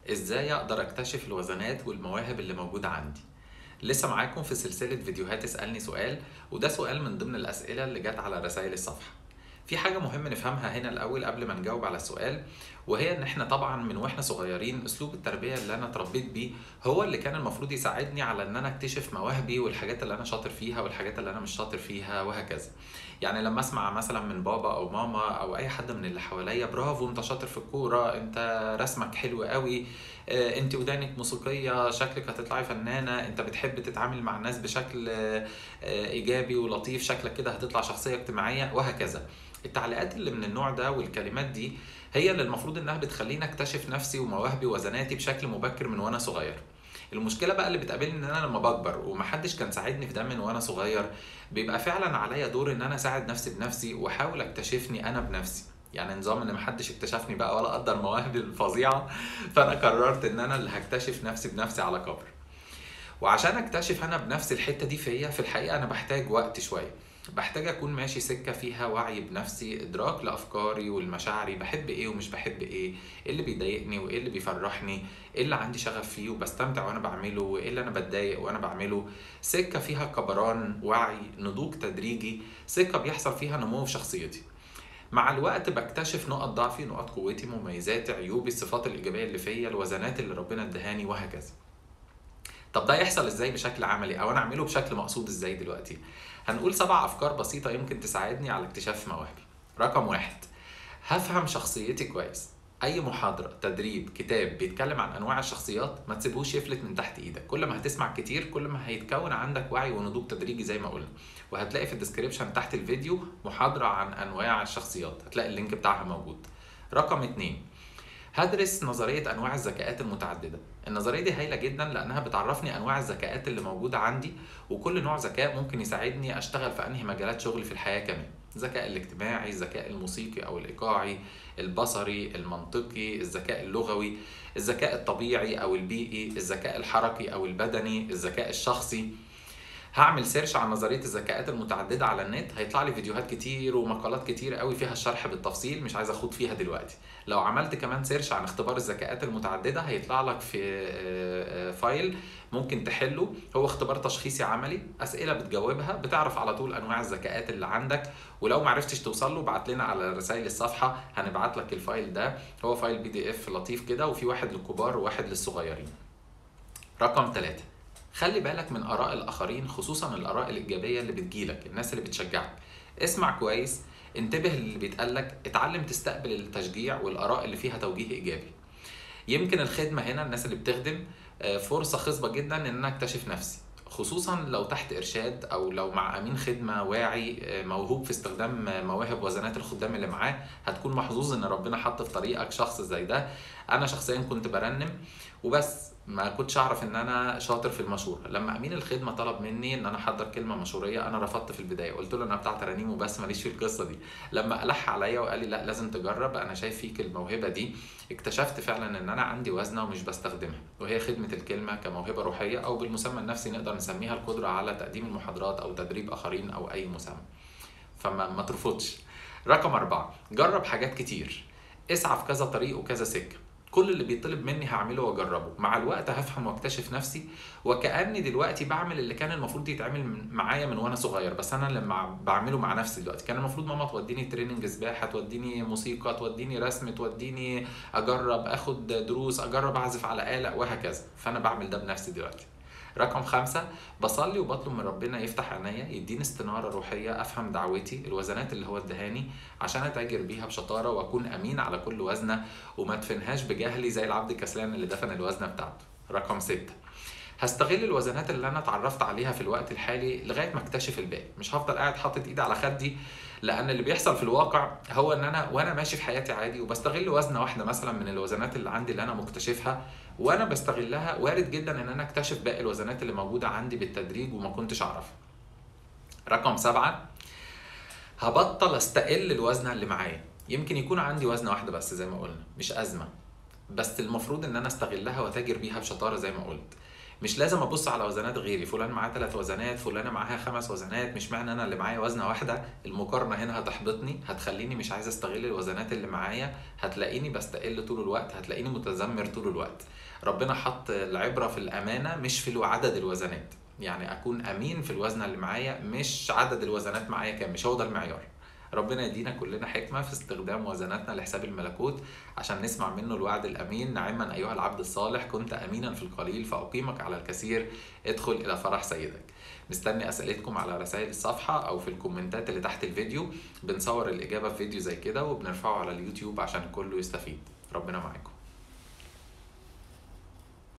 ازاي اقدر اكتشف الوزنات والمواهب اللي موجودة عندي لسه معاكم في سلسلة فيديوهات اسألني سؤال وده سؤال من ضمن الأسئلة اللي جت على رسائل الصفحة في حاجة مهمة نفهمها هنا الأول قبل ما نجاوب على السؤال وهي إن إحنا طبعا من وإحنا صغيرين أسلوب التربية اللي أنا اتربيت بيه هو اللي كان المفروض يساعدني على إن أنا أكتشف مواهبي والحاجات اللي أنا شاطر فيها والحاجات اللي أنا مش شاطر فيها وهكذا. يعني لما أسمع مثلا من بابا أو ماما أو أي حد من اللي حواليا برافو أنت شاطر في الكورة أنت رسمك حلو قوي آه، أنت ودانك موسيقية شكلك هتطلعي فنانة أنت بتحب تتعامل مع الناس بشكل آه، إيجابي ولطيف شكلك كده هتطلع شخصية اجتماعية وهكذا. التعليقات اللي من النوع ده والكلمات دي هي اللي المفروض انها بتخليني اكتشف نفسي ومواهبي وزناتي بشكل مبكر من وانا صغير المشكله بقى اللي بتقابلني ان انا لما بكبر ومحدش كان ساعدني في ده من وانا صغير بيبقى فعلا عليا دور ان انا اساعد نفسي بنفسي واحاول اكتشفني انا بنفسي يعني نظام ان محدش اكتشفني بقى ولا قدر مواهبي الفظيعه فانا قررت ان انا اللي هكتشف نفسي بنفسي على كبر وعشان اكتشف انا بنفسي الحته دي فيا في الحقيقه انا بحتاج وقت شويه بحتاج اكون ماشي سكه فيها وعي بنفسي ادراك لافكاري والمشاعري بحب ايه ومش بحب ايه ايه اللي بيضايقني وايه اللي بيفرحني ايه اللي عندي شغف فيه وبستمتع وانا بعمله وايه اللي انا بتضايق وانا بعمله سكه فيها كبران وعي نضوج تدريجي سكه بيحصل فيها نمو في شخصيتي مع الوقت بكتشف نقط ضعفي نقط قوتي مميزاتي عيوبي الصفات الايجابيه اللي فيا الوزنات اللي ربنا ادهاني وهكذا طب ده يحصل ازاي بشكل عملي او انا اعمله بشكل مقصود ازاي دلوقتي هنقول سبع افكار بسيطه يمكن تساعدني على اكتشاف مواهبي رقم واحد هفهم شخصيتي كويس اي محاضره تدريب كتاب بيتكلم عن انواع الشخصيات ما تسيبهوش يفلت من تحت ايدك كل ما هتسمع كتير كل ما هيتكون عندك وعي ونضوج تدريجي زي ما قلنا وهتلاقي في الديسكريبشن تحت الفيديو محاضره عن انواع الشخصيات هتلاقي اللينك بتاعها موجود رقم اتنين هدرس نظرية أنواع الذكاءات المتعددة النظرية دي هايلة جدا لأنها بتعرفني أنواع الذكاءات اللي موجودة عندي وكل نوع ذكاء ممكن يساعدني أشتغل في أنهي مجالات شغل في الحياة كمان الذكاء الاجتماعي الذكاء الموسيقي أو الإيقاعي البصري المنطقي الذكاء اللغوي الذكاء الطبيعي أو البيئي الذكاء الحركي أو البدني الذكاء الشخصي هعمل سيرش عن نظريه الذكاءات المتعدده على النت هيطلع لي فيديوهات كتير ومقالات كتير قوي فيها الشرح بالتفصيل مش عايز اخوض فيها دلوقتي لو عملت كمان سيرش عن اختبار الذكاءات المتعدده هيطلع لك في آه، آه، فايل ممكن تحله هو اختبار تشخيصي عملي اسئله بتجاوبها بتعرف على طول انواع الذكاءات اللي عندك ولو ما عرفتش توصل له بعت لنا على رسائل الصفحه هنبعت لك الفايل ده هو فايل بي دي اف لطيف كده وفي واحد للكبار وواحد للصغيرين رقم ثلاثة خلي بالك من اراء الاخرين خصوصا الاراء الايجابيه اللي بتجيلك الناس اللي بتشجعك اسمع كويس انتبه للي بيتقالك اتعلم تستقبل التشجيع والاراء اللي فيها توجيه ايجابي يمكن الخدمه هنا الناس اللي بتخدم آه، فرصه خصبه جدا ان انا اكتشف نفسي خصوصا لو تحت ارشاد او لو مع امين خدمه واعي آه، موهوب في استخدام مواهب وزنات الخدام اللي معاه هتكون محظوظ ان ربنا حط في طريقك شخص زي ده انا شخصيا كنت برنم وبس ما كنتش اعرف ان انا شاطر في المشوره لما امين الخدمه طلب مني ان انا احضر كلمه مشوريه انا رفضت في البدايه قلت له انا بتاع ترانيم وبس ماليش في القصه دي لما الح عليا وقال لي لا لازم تجرب انا شايف فيك الموهبه دي اكتشفت فعلا ان انا عندي وزنه ومش بستخدمها وهي خدمه الكلمه كموهبه روحيه او بالمسمى النفسي نقدر نسميها القدره على تقديم المحاضرات او تدريب اخرين او اي مسمى فما ما ترفضش رقم أربعة جرب حاجات كتير اسعى في كذا طريق وكذا سكة كل اللي بيطلب مني هعمله واجربه مع الوقت هفهم واكتشف نفسي وكاني دلوقتي بعمل اللي كان المفروض يتعمل من- معايا من وانا صغير بس انا اللي مع بعمله مع نفسي دلوقتي كان المفروض ماما توديني تريننج سباحه توديني موسيقى توديني رسم توديني اجرب اخد دروس اجرب اعزف على آلة وهكذا فانا بعمل ده بنفسي دلوقتي رقم خمسة بصلي وبطلب من ربنا يفتح عينيا يديني استنارة روحية أفهم دعوتي الوزنات اللي هو ادهاني عشان أتاجر بيها بشطارة وأكون أمين على كل وزنة وما ادفنهاش بجهلي زي العبد الكسلان اللي دفن الوزنة بتاعته رقم ستة هستغل الوزنات اللي انا اتعرفت عليها في الوقت الحالي لغايه ما اكتشف الباقي مش هفضل قاعد حاطط ايدي على خدي لان اللي بيحصل في الواقع هو ان انا وانا ماشي في حياتي عادي وبستغل وزنه واحده مثلا من الوزنات اللي عندي اللي انا مكتشفها وانا بستغلها وارد جدا ان انا اكتشف باقي الوزنات اللي موجوده عندي بالتدريج وما كنتش اعرفها رقم سبعة هبطل استقل الوزنه اللي معايا يمكن يكون عندي وزنه واحده بس زي ما قلنا مش ازمه بس المفروض ان انا استغلها واتاجر بيها بشطاره زي ما قلت مش لازم ابص على وزنات غيري فلان معاه ثلاث وزنات فلانه معاها خمس وزنات مش معنى انا اللي معايا وزنه واحده المقارنه هنا هتحبطني هتخليني مش عايز استغل الوزنات اللي معايا هتلاقيني بستقل طول الوقت هتلاقيني متذمر طول الوقت ربنا حط العبره في الامانه مش في عدد الوزنات يعني اكون امين في الوزنه اللي معايا مش عدد الوزنات معايا كام مش هو ده المعيار ربنا يدينا كلنا حكمة في استخدام وزناتنا لحساب الملكوت عشان نسمع منه الوعد الأمين نعما أيها العبد الصالح كنت أمينا في القليل فأقيمك على الكثير ادخل إلى فرح سيدك مستني أسئلتكم على رسائل الصفحة أو في الكومنتات اللي تحت الفيديو بنصور الإجابة في فيديو زي كده وبنرفعه على اليوتيوب عشان كله يستفيد ربنا معاكم